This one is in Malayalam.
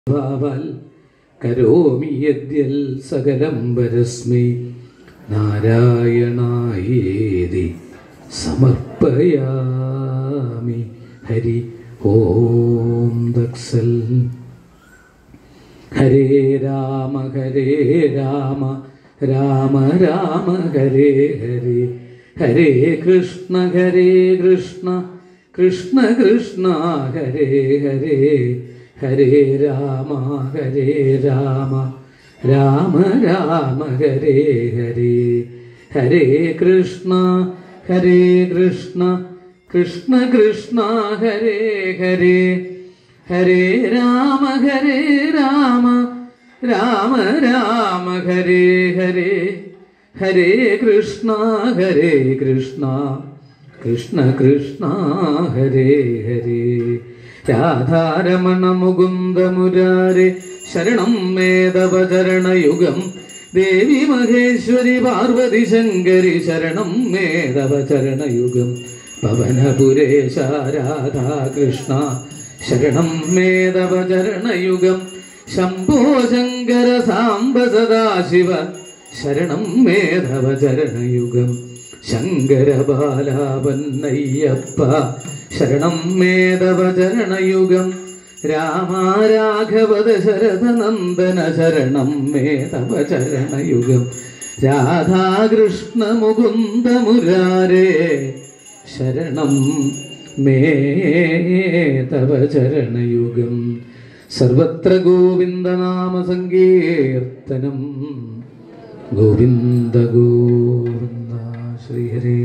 ഭാവാൽ കരോമി യദ്യൽ സകലം പരസ്മൈ നാരായണായേതി സമർപ്പയാമി ഹരി ഓം ദക്സൽ ഹരേ രാമ ഹരേ രാമ രാമ രാമ ഹരേ ഹരേ ഹരേ കൃഷ്ണ ഹരേ കൃഷ്ണ കൃഷ്ണ കൃഷ്ണ ഹരേ ഹരേ ഹരേ രാമ ഹരേ രാമ രാമ രാമ ഹരേ ഹരേ ഹരേ കൃഷ്ണ ഹരേ കൃഷ്ണ കൃഷ്ണ കൃഷ്ണ ഹരേ ഹരേ ഹരേ രാമ ഹരേ രാമ രാമ രാമ ഹരേ ഹരേ ഹരേ കൃഷ്ണ ഹരേ കൃഷ്ണ കൃഷ്ണ കൃഷ്ണ ഹരേ ഹരേ രാധാരമണ മുകുന്ദ മുരാരെ ശരണം മേധവചരണയുഗം ദേവി മഹേശ്വരി പാർവതി ശങ്കരി ശരണം മേധവചരണയുഗം പവനപുരേശ രാധാകൃഷ്ണ ശരണം മേധവചരണയുഗം ശംഭോ ശങ്കര സാംബ സദാശിവ ശരണം മേധവചരണയുഗം ശങ്കര ബാലാപന്നയ്യപ്പ ശരണം മേധവചരണയുഗം രാമാരാഘവ ദശരഥനന്ദന ശരണം മേധവചരണയുഗം രാധാകൃഷ്ണ മുകുന്ദ മുരാരേ ശരണം മേ തവ ചരണയുഗം സർവത്ര ഗോവിന്ദനാമ സങ്കീർത്തനം ഗോവിന്ദ ഗോവിന്ദ ശ്രീഹരേ